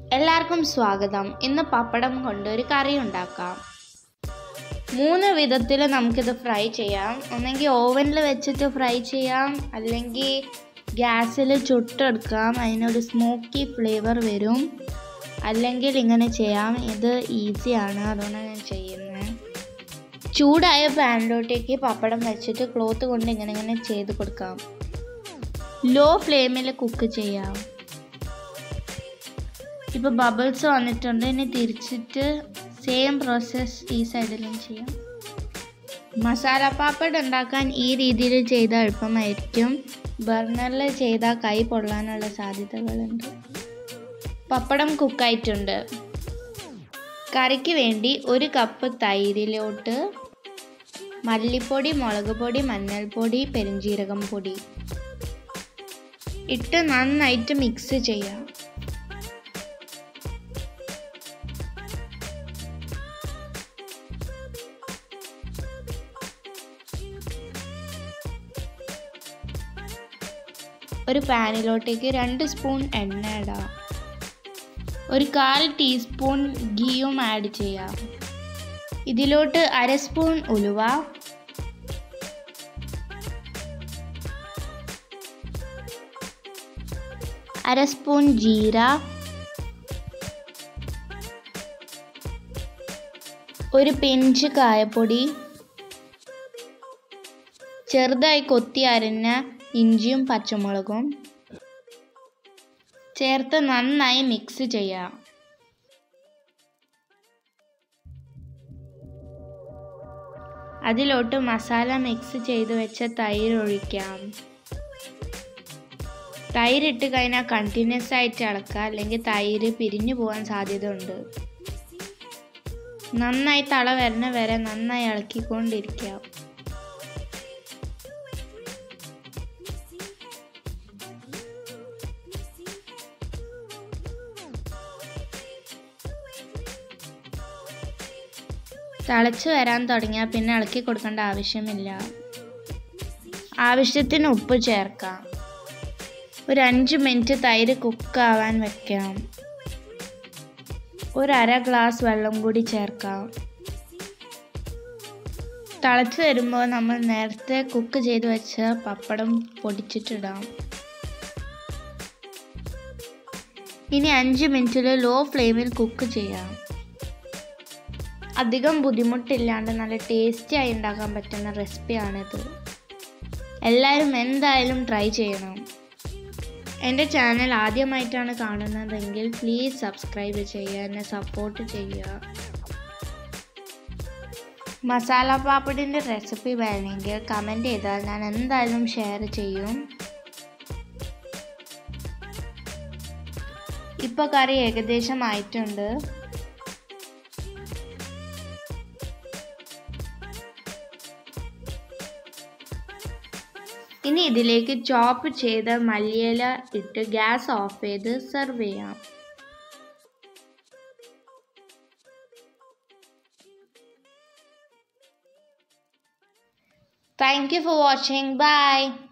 എല്ലാവർക്കും സ്വാഗതം ഇന്ന് പപ്പടം കൊണ്ട് ഒരു കറി ഉണ്ടാക്കാം മൂന്ന് വിധത്തിൽ നമുക്കിത് ഫ്രൈ ചെയ്യാം ഒന്നെങ്കിൽ ഓവനിൽ വെച്ചിട്ട് ഫ്രൈ ചെയ്യാം അല്ലെങ്കിൽ ഗ്യാസിൽ ചുട്ടെടുക്കാം അതിനൊരു സ്മോക്കി ഫ്ലേവർ വരും അല്ലെങ്കിൽ ഇങ്ങനെ ചെയ്യാം ഇത് ഈസിയാണ് അതുകൊണ്ടാണ് ഞാൻ ചെയ്യുന്നത് ചൂടായ പാനിലോട്ടേക്ക് പപ്പടം വെച്ചിട്ട് ക്ലോത്ത് കൊണ്ട് ഇങ്ങനെ ഇങ്ങനെ ചെയ്ത് കൊടുക്കാം ലോ ഫ്ലെയിമിൽ കുക്ക് ചെയ്യാം ഇപ്പോൾ ബബിൾസ് വന്നിട്ടുണ്ട് ഇനി തിരിച്ചിട്ട് സെയിം പ്രോസസ്സ് ഈ സൈഡിലും ചെയ്യാം മസാല പാപ്പഡ് ഉണ്ടാക്കാൻ ഈ രീതിയിൽ ചെയ്താൽ എളുപ്പമായിരിക്കും ബർണറിൽ ചെയ്താൽ കൈ പൊള്ളാനുള്ള സാധ്യതകളുണ്ട് പപ്പടം കുക്കായിട്ടുണ്ട് കറിക്ക് വേണ്ടി ഒരു കപ്പ് തൈരിലോട്ട് മല്ലിപ്പൊടി മുളക് പൊടി മഞ്ഞൾപ്പൊടി പെരിഞ്ജീരകം പൊടി ഇട്ട് നന്നായിട്ട് മിക്സ് ചെയ്യാം ഒരു പാനിലോട്ടേക്ക് രണ്ട് സ്പൂൺ എണ്ണ ഇടാം ഒരു കാൽ ടീസ്പൂൺ ഗീയും ആഡ് ചെയ്യാം ഇതിലോട്ട് അര സ്പൂൺ ഉലുവ അര സ്പൂൺ ജീര ഒരു പിഞ്ച് കായപ്പൊടി ചെറുതായി കൊത്തി അരിഞ്ഞ ഇഞ്ചിയും പച്ചമുളകും ചേർത്ത് നന്നായി മിക്സ് ചെയ്യാം അതിലോട്ട് മസാല മിക്സ് ചെയ്ത് വെച്ച തൈര് ഒഴിക്കാം തൈര് ഇട്ട് കഴിഞ്ഞാൽ കണ്ടിന്യൂസ് ആയിട്ട് ഇളക്കുക അല്ലെങ്കിൽ തൈര് പിരിഞ്ഞു പോകാൻ സാധ്യത ഉണ്ട് നന്നായി തള വരുന്ന വരെ നന്നായി ഇളക്കിക്കൊണ്ടിരിക്കുക തിളച്ച് വരാൻ തുടങ്ങിയാൽ പിന്നെ ഇളക്കി കൊടുക്കേണ്ട ആവശ്യമില്ല ആവശ്യത്തിന് ഉപ്പ് ചേർക്കാം ഒരു അഞ്ച് മിനിറ്റ് തൈര് കുക്കാവാൻ വെക്കാം ഒരു അര ഗ്ലാസ് വെള്ളം കൂടി ചേർക്കാം തിളച്ച് വരുമ്പോൾ നമ്മൾ നേരത്തെ കുക്ക് ചെയ്ത് വെച്ച പപ്പടം പൊടിച്ചിട്ടിടാം ഇനി അഞ്ച് മിനിറ്റിൽ ലോ ഫ്ലെയിമിൽ കുക്ക് ചെയ്യാം അധികം ബുദ്ധിമുട്ടില്ലാണ്ട് നല്ല ടേസ്റ്റി ആയി ഉണ്ടാക്കാൻ പറ്റുന്ന റെസിപ്പിയാണിത് എല്ലാവരും എന്തായാലും ട്രൈ ചെയ്യണം എൻ്റെ ചാനൽ ആദ്യമായിട്ടാണ് കാണുന്നതെങ്കിൽ പ്ലീസ് സബ്സ്ക്രൈബ് ചെയ്യുക എന്നെ സപ്പോർട്ട് ചെയ്യുക മസാല പാപ്പടിൻ്റെ റെസിപ്പി വേണമെങ്കിൽ കമൻറ്റ് ചെയ്താൽ ഞാൻ എന്തായാലും ഷെയർ ചെയ്യും ഇപ്പോൾ കറി ഏകദേശം ആയിട്ടുണ്ട് ഇനി ഇതിലേക്ക് ചോപ്പ് ചെയ്ത മല്ലിയില ഇട്ട് ഗ്യാസ് ഓഫ് ചെയ്ത് സെർവ് ചെയ്യാം thank you for watching by